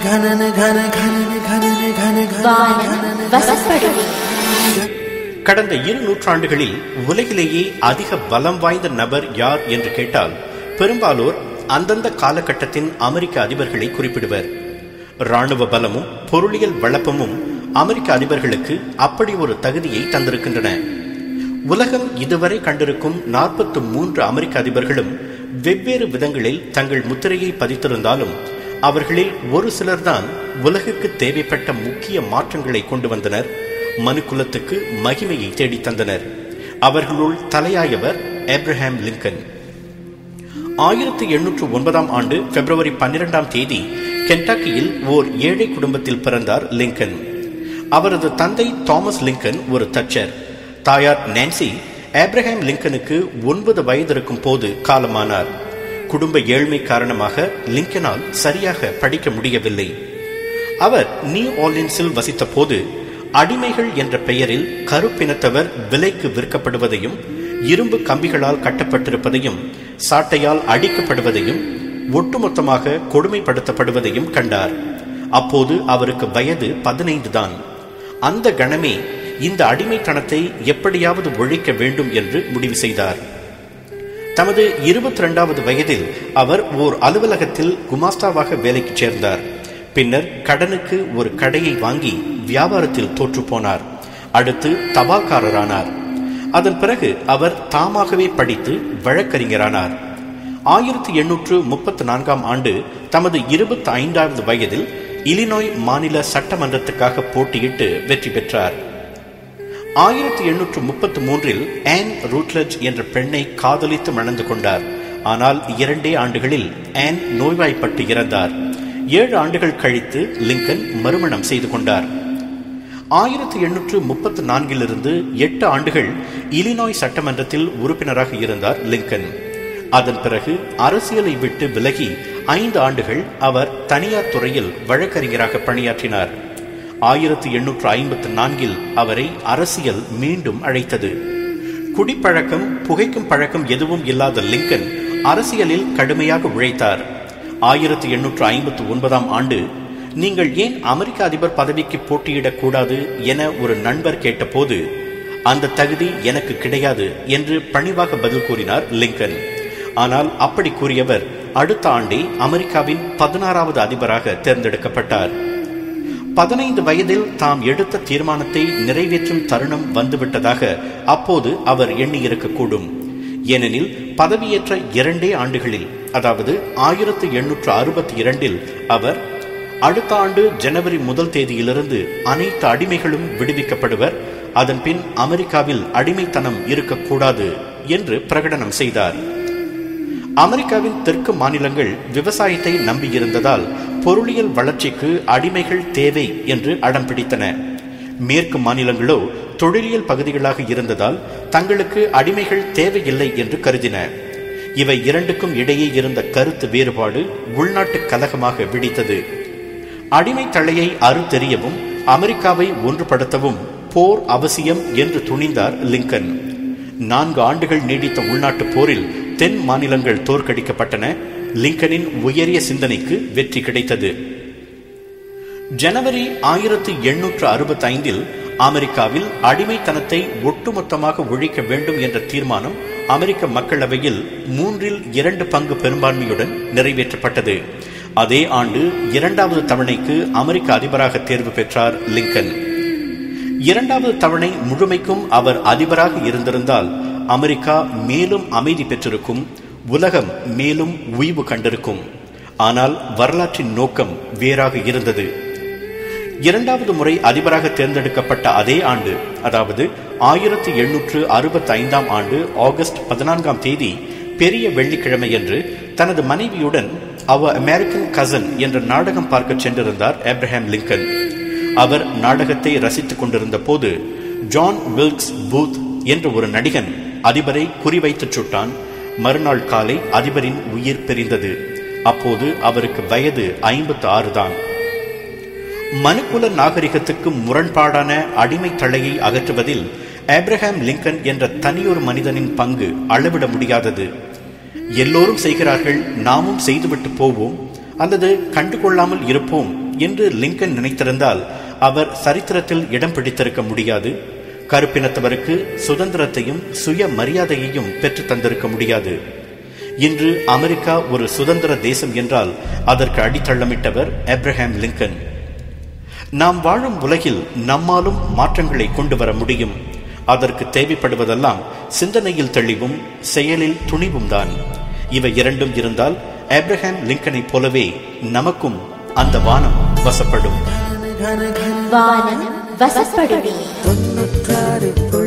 घनन घन घनन घनन घन घन வானம் வசப்படுவி கடந்த இரு நூற்றாண்டுகளில் உலகிலேயே அதிக பலம் வாய்ந்த நபர் யார் என்று கேட்டால் பெரும்பாலோர் அந்தந்த காலகட்டத்தின் அமெரிக்க அதிபர்களை குறிப்பிடுவர் ராணுவ பலமும் பொருளியல் வளப்பமும் அமெரிக்க அதிபர்களுக்கு அப்படி ஒரு தகுதியை தந்திருக்கின்றன உலகம் இதுவரை கண்டிருக்கும் நாற்பத்து மூன்று அமெரிக்க அதிபர்களும் வெவ்வேறு விதங்களில் தங்கள் முத்திரையை பதித்திருந்தாலும் அவர்களில் ஒரு சிலர்தான் உலகுக்கு தேவைப்பட்ட முக்கிய மாற்றங்களை கொண்டு வந்தனர் மனுக்குலத்துக்கு மகிமையை தேடித் தந்தனர் அவர்களுள் தலையாயவர் ஏப்ரஹாம் லிங்கன் ஆயிரத்தி எண்ணூற்று ஒன்பதாம் ஆண்டு பிப்ரவரி பன்னிரெண்டாம் தேதி கென்டாக்கியில் ஓர் ஏழை குடும்பத்தில் பிறந்தார் லிங்கன் அவரது தந்தை தாமஸ் லிங்கன் ஒரு தச்சர் தாயார் நான்சி ஆப்ரஹாம் லிங்கனுக்கு ஒன்பது வயது இருக்கும் போது காலமானார் குடும்ப ஏழ்மை காரணமாக லிங்கனால் சரியாக படிக்க முடியவில்லை அவர் நியூ ஆர்லின்ஸில் வசித்த போது அடிமைகள் என்ற பெயரில் கருப்பினத்தவர் விலைக்கு விற்கப்படுவதையும் இரும்பு கம்பிகளால் கட்டப்பட்டிருப்பதையும் சாட்டையால் அடிக்கப்படுவதையும் ஒட்டுமொத்தமாக கொடுமைப்படுத்தப்படுவதையும் கண்டார் அப்போது அவருக்கு வயது பதினைந்து தான் அந்த கணமே இந்த அடிமைத்தனத்தை எப்படியாவது ஒழிக்க வேண்டும் என்று முடிவு செய்தார் தமது இருபத்தி இரண்டாவது வயதில் அவர் ஓர் அலுவலகத்தில் குமாஸ்தாவாக வேலைக்கு சேர்ந்தார் பின்னர் கடனுக்கு ஒரு கடையை வாங்கி வியாபாரத்தில் தோற்று போனார் அடுத்து தபால்காரரானார் அதன் பிறகு அவர் தாமாகவே படித்து வழக்கறிஞரானார் ஆயிரத்தி எண்ணூற்று முப்பத்தி நான்காம் ஆண்டு தமது இருபத்தி ஐந்தாவது வயதில் இலினாய் மாநில சட்டமன்றத்துக்காக போட்டியிட்டு வெற்றி பெற்றார் ஆயிரத்தி எண்ணூற்று முப்பத்தி மூன்றில் ஆன் ரூட்லஜ் என்ற பெண்ணை காதலித்து மணந்து கொண்டார் ஆனால் இரண்டே ஆண்டுகளில் ஆன் நோய்வாய்ப்பட்டு இறந்தார் ஏழு ஆண்டுகள் கழித்து லிங்கன் மறுமணம் செய்து கொண்டார் ஆயிரத்தி எண்ணூற்று முப்பத்தி நான்கிலிருந்து எட்டு ஆண்டுகள் இலினாய் சட்டமன்றத்தில் உறுப்பினராக இருந்தார் லிங்கன் அதன் பிறகு அரசியலை விட்டு விலகி ஐந்து ஆண்டுகள் அவர் தனியார் துறையில் வழக்கறிஞராக பணியாற்றினார் ஆயிரத்தி எண்ணூற்று ஐம்பத்தி நான்கில் அவரை அரசியல் மீண்டும் அழைத்தது குடிப்பழக்கம் புகைக்கும் பழக்கம் எதுவும் இல்லாத லிங்கன் அரசியலில் கடுமையாக உழைத்தார் ஆயிரத்தி எண்ணூற்று ஐம்பத்தி ஒன்பதாம் ஆண்டு நீங்கள் ஏன் அமெரிக்க அதிபர் பதவிக்கு போட்டியிடக் கூடாது என ஒரு நண்பர் கேட்டபோது அந்த தகுதி எனக்கு கிடையாது என்று பணிவாக பதில் கூறினார் லிங்கன் ஆனால் அப்படி கூறியவர் அடுத்த ஆண்டே அமெரிக்காவின் பதினாறாவது அதிபராக தேர்ந்தெடுக்கப்பட்டார் பதினைந்து வயதில் தாம் எடுத்த தீர்மானத்தை நிறைவேற்றும் தருணம் வந்துவிட்டதாக அப்போது அவர் எண்ணியிருக்கக்கூடும் ஏனெனில் பதவியேற்ற இரண்டே ஆண்டுகளில் அதாவது ஆயிரத்தி எண்ணூற்று அறுபத்தி இரண்டில் அவர் அடுத்த ஆண்டு ஜனவரி முதல் தேதியிலிருந்து அனைத்து அடிமைகளும் விடுவிக்கப்படுவர் அதன் பின் அமெரிக்காவில் அடிமைத்தனம் இருக்கக்கூடாது என்று பிரகடனம் செய்தார் அமெரிக்காவின் தெற்கு மாநிலங்கள் விவசாயத்தை நம்பியிருந்ததால் பொருளியல் வளர்ச்சிக்கு அடிமைகள் தேவை என்று அடம் பிடித்தன மேற்கு மாநிலங்களோ தொழிலியல் பகுதிகளாக இருந்ததால் தங்களுக்கு அடிமைகள் தேவையில்லை என்று கருதின இவை இரண்டுக்கும் இடையே இருந்த கருத்து வேறுபாடு உள்நாட்டு கலகமாக வெடித்தது அடிமை தலையை அறுத்தெறியவும் அமெரிக்காவை ஒன்றுபடுத்தவும் போர் அவசியம் என்று துணிந்தார் லிங்கன் நான்கு ஆண்டுகள் நீடித்த உள்நாட்டுப் போரில் தென் மாநிலங்கள் தோற்கடிக்கப்பட்டன லிங்கனின் உயரிய சிந்தனைக்கு வெற்றி கிடைத்தது ஜனவரி ஆயிரத்தி எண்ணூற்று அறுபத்தி ஐந்தில் அமெரிக்காவில் அடிமைத்தனத்தை ஒட்டுமொத்தமாக ஒழிக்க வேண்டும் என்ற தீர்மானம் அமெரிக்க மக்களவையில் மூன்றில் இரண்டு பங்கு பெரும்பான்மையுடன் நிறைவேற்றப்பட்டது அதே ஆண்டு இரண்டாவது தவணைக்கு அமெரிக்க அதிபராக தேர்வு பெற்றார் லிங்கன் இரண்டாவது தவணை முழுமைக்கும் அவர் அதிபராக இருந்திருந்தால் அமெரிக்கா மேலும் அமைதி பெற்றிருக்கும் உலகம் மேலும் உய்வு கண்டிருக்கும் ஆனால் வரலாற்றின் நோக்கம் வேறாக இருந்தது இரண்டாவது முறை அதிபராக தேர்ந்தெடுக்கப்பட்ட அதே ஆண்டு அதாவது ஆயிரத்தி எண்ணூற்று அறுபத்தி ஐந்தாம் ஆண்டு ஆகஸ்ட் பதினான்காம் தேதி பெரிய வெள்ளிக்கிழமையன்று தனது மனைவியுடன் அவ அமெரிக்கன் கசன் என்ற நாடகம் பார்க்க சென்றிருந்தார் ஏப்ரஹாம் லிங்கன் அவர் நாடகத்தை ரசித்துக் கொண்டிருந்த போது ஜான் வில்க்ஸ் பூத் என்ற ஒரு நடிகன் அதிபரை குறிவைத்து சுட்டான் மறுநாள் காலை அதிபரின் உயிர் பிரிந்தது அப்போது அவருக்கு வயது ஐம்பத்து ஆறு தான் மனுக்குல நாகரிகத்துக்கு முரண்பாடான அடிமை தலையை அகற்றுவதில் ஆப்ரஹாம் லிங்கன் என்ற தனியொரு மனிதனின் பங்கு அளவிட முடியாதது எல்லோரும் செய்கிறார்கள் நாமும் செய்துவிட்டு போவோம் அல்லது கண்டுகொள்ளாமல் இருப்போம் என்று லிங்கன் நினைத்திருந்தால் அவர் சரித்திரத்தில் இடம் பிடித்திருக்க முடியாது கருப்பினத்தவருக்கு சுதந்திரத்தையும் சுய மரியாதையையும் பெற்றுத் தந்திருக்க முடியாது இன்று அமெரிக்கா ஒரு சுதந்திர தேசம் என்றால் அதற்கு அடித்தளமிட்டவர் அப்ரஹாம் லிங்கன் நாம் வாழும் உலகில் நம்மாலும் மாற்றங்களை கொண்டு வர முடியும் அதற்கு தேவைப்படுவதெல்லாம் சிந்தனையில் தெளிவும் செயலில் துணிவும் தான் இவை இரண்டும் இருந்தால் ஆப்ரஹாம் லிங்கனைப் போலவே நமக்கும் அந்த வானம் வசப்படும் வானம் வசப்படுமே தொண்ணூற்றாறு புள்ளி